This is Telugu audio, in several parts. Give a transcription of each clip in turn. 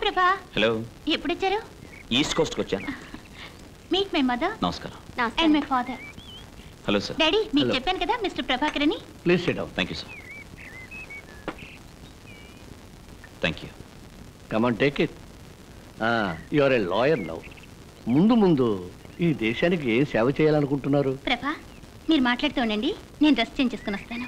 ప్రభా హలో ఎప్పుడు వచ్చారు ఈస్ట్ కోస్ట్కి వచ్చాను మీట్ మై మదర్ నమస్కారం and my father hello sir daddy మీకు Hello. చెప్పాను కదా మిస్టర్ ప్రభాకర్ అని please sit down thank you sir thank you come on take it you are a lawyer now ముందు ముందు ఈ దేశానికి ఏం సేవ చేయాలనుకుంటున్నారు ప్రభా మీరు మాట్లాడుతూ ఉండండి నేను డ్రెస్ చేంజ్ చేసుకుని వస్తాను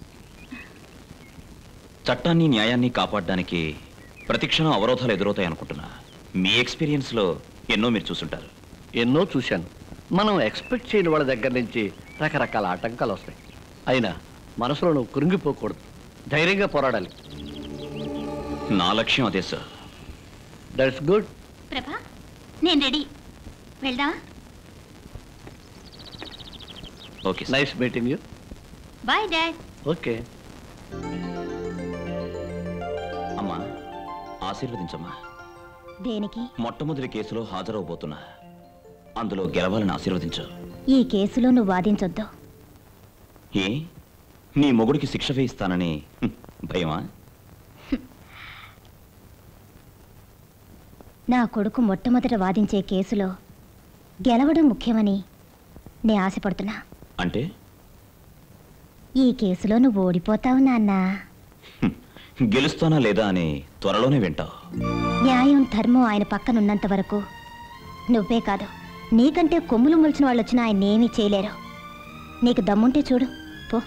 చట్టాన్ని న్యాయాన్ని కాపాడడానికి ప్రతిక్షణం అవరోధాలు ఎదురవుతాయి అనుకుంటున్నా మీ ఎక్స్పీరియన్స్లో ఎన్నో మీరు చూసుంటారు ఎన్నో చూశాను మనం ఎక్స్పెక్ట్ చేయని వాళ్ళ దగ్గర నుంచి రకరకాల ఆటంకాలు వస్తాయి అయినా మనసులో నువ్వు కృంగిపోకూడదు ధైర్యంగా పోరాడాలి నా లక్ష్యం అదే సార్ దట్స్ గుడ్ ప్రభా నేను రెడీ వెళ్దామా okay sir nice meeting you bye dad okay అమ్మా ఆశీర్వదించమ్మా దేనికి మొట్టమొదటి కేసులో హాజరవబోతున్నా అందులో గెలవాలని ఆశీర్వదించు ఈ కేసులో నువ్వు వాదించొద్దు ఏ నీ మొగుడికి శిక్ష వేయిస్తానని హ్మ్, భయమా నా కొడుకు మొట్టమొదట వాదించే కేసులో గెలవడం ముఖ్యమని నే ఆశపడుతున్నా అంటే ఈ కేసులో నువ్వు ఓడిపోతావు నాన్నా హ్మ్, గెలుస్తానా లేదా అని త్వరలోనే వింటావు న్యాయం ధర్మం ఆయన పక్కనున్నంత వరకు నువ్వే కాదు నీకంటే కొమ్ములు మొలిచిన వాళ్ళు వచ్చినా ఆయన ఏమీ చేయలేరు నీకు దమ్ముంటే చూడు పో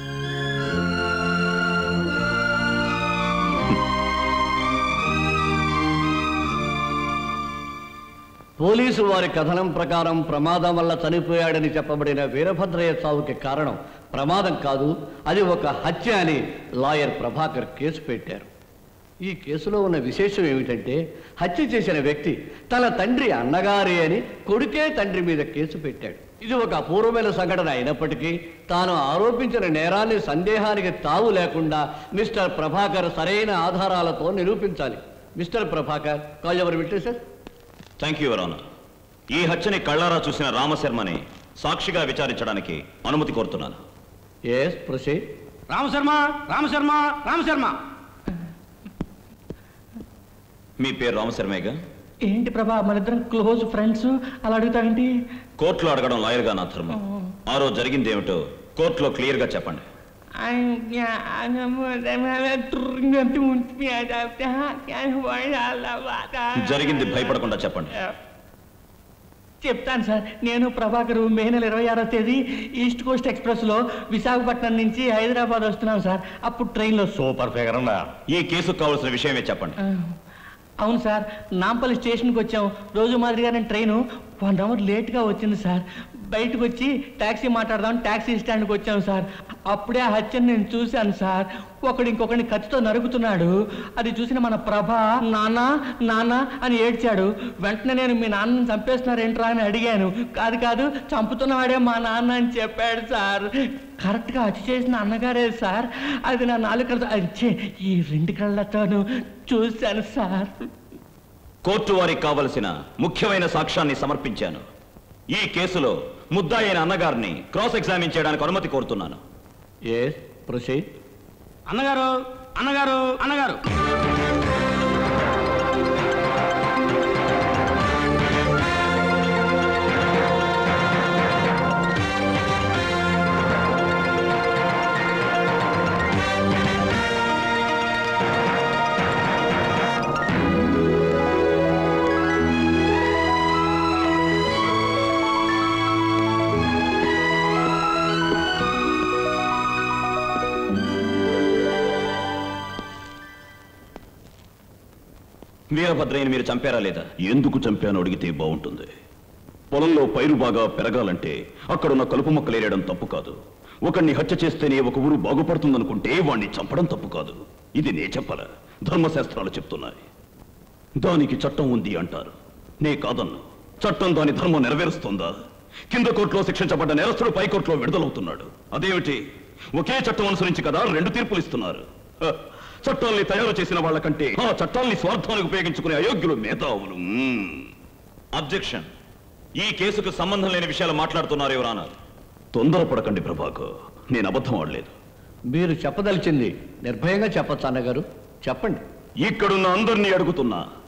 పోలీసు వారి కథనం ప్రకారం ప్రమాదం వల్ల చనిపోయాడని చెప్పబడిన వీరభద్రయ్య చావుకి కారణం ప్రమాదం కాదు అది ఒక హత్య అని లాయర్ ప్రభాకర్ కేసు పెట్టారు ఈ కేసులో ఉన్న విశేషం ఏమిటంటే హత్య చేసిన వ్యక్తి తన తండ్రి అన్నగారే అని కొడుకే తండ్రి మీద కేసు పెట్టాడు ఇది ఒక అపూర్వమైన సంఘటన అయినప్పటికీ తాను ఆరోపించిన నేరాన్ని సందేహానికి తావు లేకుండా మిస్టర్ ప్రభాకర్ సరైన ఆధారాలతో నిరూపించాలి మిస్టర్ ప్రభాకర్ కాల్ ఎవరు విట్నెసెస్ థ్యాంక్ యూ వరాన ఈ హత్యని కళ్ళారా చూసిన రామశర్మని సాక్షిగా విచారించడానికి అనుమతి కోరుతున్నాను ఎస్ ప్రొసీడ్ రామశర్మ రామశర్మ రామశర్మ మీ పేరు రామశర్మేగా ఏంటి ప్రభా మన ఇద్దరం క్లోజ్ ఫ్రెండ్స్ అలా అడుగుతావేంటి కోర్టులో అడగడం లాయర్గా నా ధర్మం ఆ రోజు జరిగింది ఏమిటో కోర్టులో క్లియర్గా చెప్పండి జరిగింది భయపడకుండా చెప్పండి చెప్తాను సార్ నేను ప్రభాకర్ మే నెల ఇరవై ఆరో తేదీ ఈస్ట్ కోస్ట్ ఎక్స్ప్రెస్లో విశాఖపట్నం నుంచి హైదరాబాద్ వస్తున్నాం సార్ అప్పుడు ట్రైన్లో సూపర్ ఫిగర్ ఉన్నా ఈ కేసుకు కావాల్సిన విషయమే చెప్పండి అవును సార్ నాంపల్లి స్టేషన్కి వచ్చాం రోజు మాదిరిగానే ట్రైను వన్ అవర్ లేట్గా వచ్చింది సార్ బయటకు వచ్చి ట్యాక్సీ మాట్లాడదాం ట్యాక్సీ స్టాండ్కి వచ్చాం సార్ అప్పుడే ఆ హత్యను నేను చూశాను సార్ ఒకడు ఇంకొకడిని కత్తితో నరుకుతున్నాడు అది చూసిన మన ప్రభ నాన్న నాన్న అని ఏడ్చాడు వెంటనే నేను మీ నాన్నని చంపేస్తున్నారేంట్రా అని అడిగాను కాదు కాదు చంపుతున్నవాడే మా నాన్న అని చెప్పాడు సార్ కరెక్ట్గా హత్య చేసిన అన్నగారే సార్ అది నా నాలుగు కళ్ళతో అది ఛే, ఈ రెండు కళ్ళతోనూ చూశాను సార్ కోర్టు వారికి కావలసిన ముఖ్యమైన సాక్ష్యాన్ని సమర్పించాను ఈ కేసులో ముద్దాయిన అన్నగారిని క్రాస్ ఎగ్జామిన్ చేయడానికి అనుమతి కోరుతున్నాను ఎస్ ప్రొసీడ్ అన్నగారు అన్నగారు అన్నగారు వీరభద్రయ్యని మీరు చంపారా లేదా ఎందుకు చంపానో అడిగితే బాగుంటుంది పొలంలో పైరు బాగా పెరగాలంటే అక్కడున్న కలుపు మొక్కలేయడం తప్పు కాదు ఒకడిని హత్య చేస్తేనే ఒక ఊరు బాగుపడుతుందనుకుంటే వాణ్ణి చంపడం తప్పు కాదు ఇది నే చెప్పల ధర్మశాస్త్రాలు చెప్తున్నాయి దానికి చట్టం ఉంది అంటారు నే కాదన్ను చట్టం దాని ధర్మం నెరవేరుస్తుందా కింద కోర్టులో శిక్షించబడ్డ నేరస్తుడు పై కోర్టులో విడుదలవుతున్నాడు అదేమిటి ఒకే చట్టం అనుసరించి కదా రెండు తీర్పులు ఇస్తున్నారు హ, చట్టాల్ని తయారు చేసిన వాళ్ళకంటే ఆ చట్టాల్ని స్వార్థానికి ఉపయోగించుకునే అయోగ్యులు మేధావులు మ్మ్. అబ్జెక్షన్ ఈ కేసుకు సంబంధం లేని విషయాలు మాట్లాడుతున్నారు ఎవరానా తొందరపడకండి ప్రభాకర్ నేను అబద్ధం ఆడలేదు మీరు చెప్పదలిచింది నిర్భయంగా చెప్పచ్చు అన్నగారు చెప్పండి ఇక్కడున్న అందరినీ అడుగుతున్నా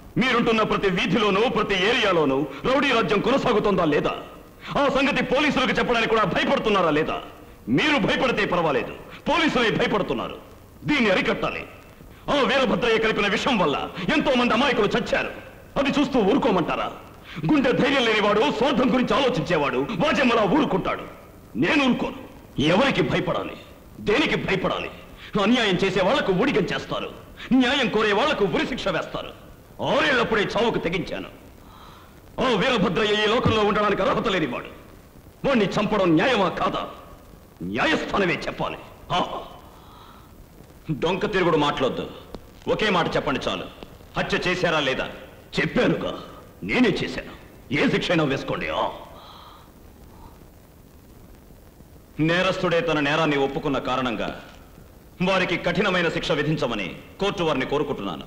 మీరుంటున్న ప్రతి వీధిలోనూ ప్రతి ఏరియాలోనూ రౌడీ రాజ్యం కొనసాగుతోందా లేదా ఆ సంగతి పోలీసులకు చెప్పడానికి కూడా భయపడుతున్నారా లేదా మీరు భయపడితే పర్వాలేదు పోలీసులే భయపడుతున్నారు దీన్ని అరికట్టాలి ఆ వీరభద్రయ్య కలిపిన విషం వల్ల ఎంతో మంది అమాయకులు చచ్చారు అది చూస్తూ ఊరుకోమంటారా గుండె ధైర్యం లేనివాడు స్వార్థం గురించి ఆలోచించేవాడు వాజమ్మలా ఊరుకుంటాడు నేను ఊరుకోను ఎవరికి భయపడాలి దేనికి భయపడాలి అన్యాయం చేసే వాళ్లకు ఊడిగం చేస్తారు న్యాయం కోరే వాళ్లకు ఉరిశిక్ష వేస్తారు ఆరేళ్లప్పుడే చావుకు తెగించాను ఓ వీరభద్రయ్య ఈ లోకంలో ఉండడానికి అర్హత లేనివాడు వాణ్ణి చంపడం న్యాయమా కాదా న్యాయస్థానమే చెప్పాలి ఆహా. డొంక తిరుగుడు మాట్లాడొద్దు ఒకే మాట చెప్పండి చాలు హత్య చేశారా లేదా చెప్పానుగా నేనే చేశాను ఏ శిక్ష అయినా వేసుకోండి ఆ. నేరస్తుడే తన నేరాన్ని ఒప్పుకున్న కారణంగా వారికి కఠినమైన శిక్ష విధించమని కోర్టు వారిని కోరుకుంటున్నాను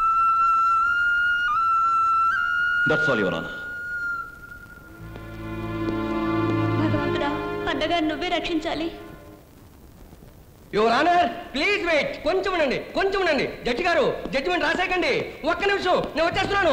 దట్స్ ఆల్ యువర్ ఆనర్ భగవంతుడా అన్నగారు నువ్వే రక్షించాలి యువర్ ఆనర్ ప్లీజ్ వెయిట్ కొంచెం ఉండండి కొంచెం ఉండండి జడ్జి గారు జడ్జిమెంట్ రాసేకండి ఒక్క నిమిషం నేను వచ్చేస్తున్నాను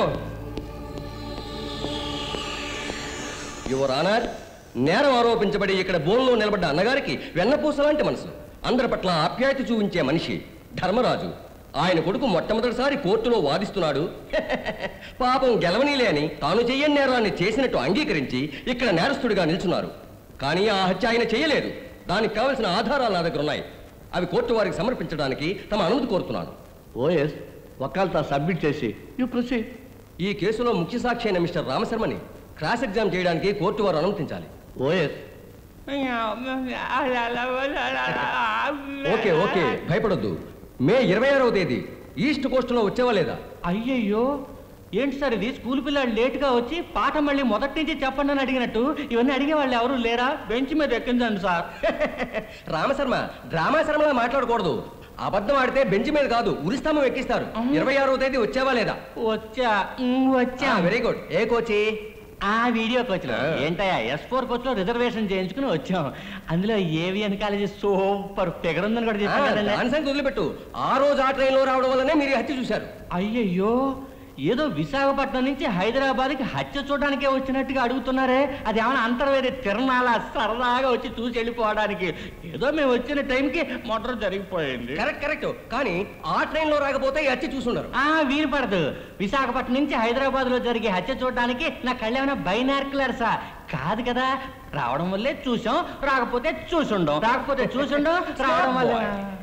యువర్ ఆనర్ నేరం ఆరోపించబడి ఇక్కడ బోన్లో నిలబడ్డ అన్నగారికి వెన్నపూస లాంటి మనసు అందరి పట్ల ఆప్యాయత చూపించే మనిషి ధర్మరాజు ఆయన కొడుకు మొట్టమొదటిసారి కోర్టులో వాదిస్తున్నాడు పాపం గెలవనీలే అని తాను చెయ్యని నేరాన్ని చేసినట్టు అంగీకరించి ఇక్కడ నేరస్తుడిగా నిల్చున్నారు కానీ ఆ హత్య ఆయన చేయలేదు దానికి కావలసిన ఆధారాలు నా దగ్గర ఉన్నాయి అవి కోర్టు వారికి సమర్పించడానికి తమ అనుమతి కోరుతున్నాను ఓఎస్ వకాల్తా సబ్మిట్ చేసి యూ ప్రొసీడ్ ఈ కేసులో ముఖ్య సాక్షి అయిన మిస్టర్ రామశర్మని క్రాస్ ఎగ్జామ్ చేయడానికి కోర్టు వారు అనుమతించాలి ఓఎస్ ఓకే ఓకే భయపడొద్దు మే ఇరవై ఆరవ తేదీ ఈస్ట్ కోస్ట్లో వచ్చేవా లేదా అయ్యయ్యో ఏంటి సార్ ఇది స్కూల్ పిల్లాడు లేటుగా వచ్చి పాట మళ్ళీ మొదటి నుంచి చెప్పండి అని అడిగినట్టు ఇవన్నీ అడిగే వాళ్ళు ఎవరు లేరా బెంచ్ మీద ఎక్కించండి సార్ రామశర్మ డ్రామా శర్మలా మాట్లాడకూడదు అబద్ధం ఆడితే బెంచ్ మీద కాదు ఉరిస్తామం ఎక్కిస్తారు ఇరవై ఆరవ తేదీ వచ్చేవా లేదా వచ్చా ఉమ్, వచ్చా వెరీ గుడ్ ఏ కోచి ఆ వీడియో కోచ్ లో ఆ. ఏంటయ్యా ఎస్ ఫోర్ కోచ్ లో రిజర్వేషన్ చేయించుకుని వచ్చాం అందులో ఏవిఎన్ కాలేజీ సూపర్ ఫిగర్ ఉందని కూడా చెప్పాను కదండి. దాని సంగతి వదిలిపెట్టు ఆ రోజు ఆ ట్రైన్లో రావడం వల్లనే మీరు ఈ హత్య చూశారు అయ్యయ్యో ఏదో విశాఖపట్నం నుంచి హైదరాబాద్కి హత్య చూడడానికే వచ్చినట్టుగా అడుగుతున్నారే అది ఏమైనా అంతర్వేది తిరణాల సరదాగా వచ్చి చూసి వెళ్ళిపోవడానికి ఏదో మేము వచ్చిన టైంకి మోటార్ జరిగిపోయింది కరెక్ట్ కరెక్ట్ కానీ ఆ ట్రైన్లో రాకపోతే ఈ హత్య చూసుండరు ఆ వీలు పడదు విశాఖపట్నం నుంచి హైదరాబాద్ లో జరిగే హత్య చూడడానికి నా కళ్ళు ఏమైనా బైనార్కులర్సా కాదు కదా రావడం వల్లే చూసాం రాకపోతే చూసుండం రాకపోతే చూసుండం రావడం వల్ల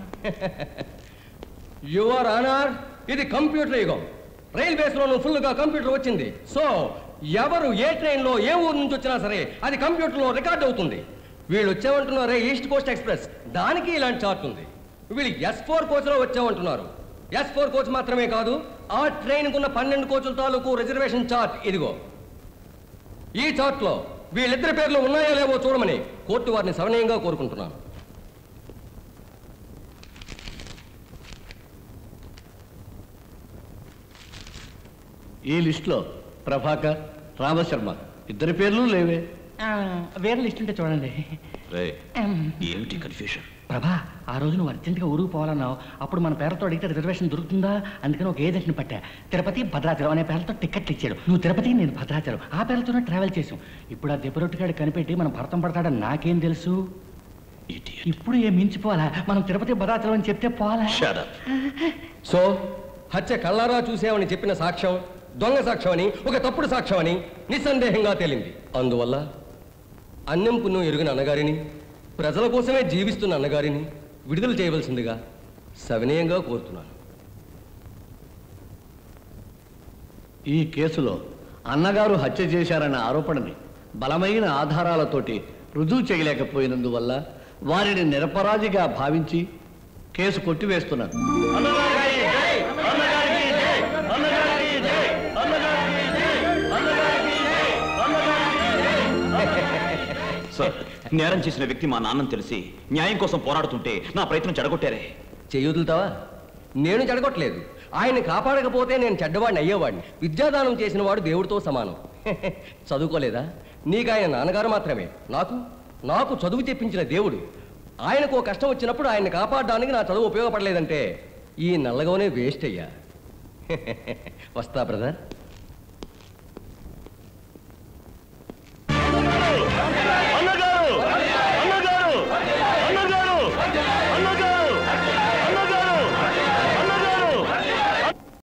యువర్ ఆనర్ ఇది కంప్యూటర్ యుగం రైల్వేస్ లోను ఫుల్ గా కంప్యూటర్ వచ్చింది సో ఎవరు ఏ ట్రైన్ లో ఏ ఊరు నుంచి వచ్చినా సరే అది కంప్యూటర్ లో రికార్డ్ అవుతుంది వీళ్ళు వచ్చామంటున్నారే ఈస్ట్ కోస్ట్ ఎక్స్ప్రెస్ దానికి ఇలాంటి చార్ట్ ఉంది వీళ్ళు ఎస్ ఫోర్ కోచ్ లో వచ్చామంటున్నారు ఎస్ ఫోర్ కోచ్ మాత్రమే కాదు ఆ ట్రైన్ కున్న పన్నెండు కోచుల తాలూకు రిజర్వేషన్ చార్ట్ ఇదిగో ఈ చార్ట్ లో వీళ్ళిద్దరి పేర్లు ఉన్నాయో లేవో చూడమని కోర్టు వారిని సవనీయంగా కోరుకుంటున్నాను ఈ లిస్టులో ప్రభాకర్ రామశర్మ ఇద్దరి పేర్లు లేవే ఆ, వేరే లిస్ట్ ఉంటే చూడండి రే ఎం. ఏమిటి కన్ఫ్యూషన్ ప్రభా ఆ రోజు నువ్వు అర్జెంట్గా ఊరుకు పోవాలన్నావు అప్పుడు మన పేరుతో అడిగితే రిజర్వేషన్ దొరుకుతుందా అందుకని ఒక ఏజెంట్ని పట్టా తిరుపతి భద్రాచలం అనే పేరుతో టికెట్లు ఇచ్చాడు నువ్వు తిరుపతి నేను భద్రాచలం ఆ పేరుతోనే ట్రావెల్ చేసాం ఇప్పుడు ఆ దెబ్బరొట్టుగాడు కనిపెట్టి మనం భర్తం పడతాడని నాకేం తెలుసు ఇప్పుడు ఏం మించిపోవాలా మనం తిరుపతి భద్రాచలం అని చెప్తే పోవాలా సో హత్య కళ్ళారా చూసామని చెప్పిన సాక్ష్యం దొంగ సాక్ష్యం అని ఒక తప్పుడు సాక్ష్యం అని నిస్సందేహంగా తేలింది అందువల్ల అన్నం పుణ్యం ఎరుగిన అన్నగారిని ప్రజల కోసమే జీవిస్తున్న అన్నగారిని విడుదల చేయవలసిందిగా సవినయంగా కోరుతున్నాను ఈ కేసులో అన్నగారు హత్య చేశారన్న ఆరోపణని బలమైన ఆధారాలతోటి రుజువు చేయలేకపోయినందువల్ల వారిని నిరపరాధిగా భావించి కేసు కొట్టివేస్తున్నారు సార్ నేరం చేసిన వ్యక్తి మా నాన్నని తెలిసి న్యాయం కోసం పోరాడుతుంటే నా ప్రయత్నం చెడగొట్టారే చెయ్యొదులుతావా నేను చెడగొట్టలేదు ఆయన్ని కాపాడకపోతే నేను చెడ్డవాడిని అయ్యేవాడిని విద్యాదానం చేసిన వాడు దేవుడితో సమానం చదువుకోలేదా నీకు ఆయన నాన్నగారు మాత్రమే నాకు నాకు చదువు చెప్పించిన దేవుడు ఆయనకు ఓ కష్టం వచ్చినప్పుడు ఆయన్ని కాపాడడానికి నా చదువు ఉపయోగపడలేదంటే ఈ నల్లగోనే వేస్ట్ అయ్యా వస్తా బ్రదర్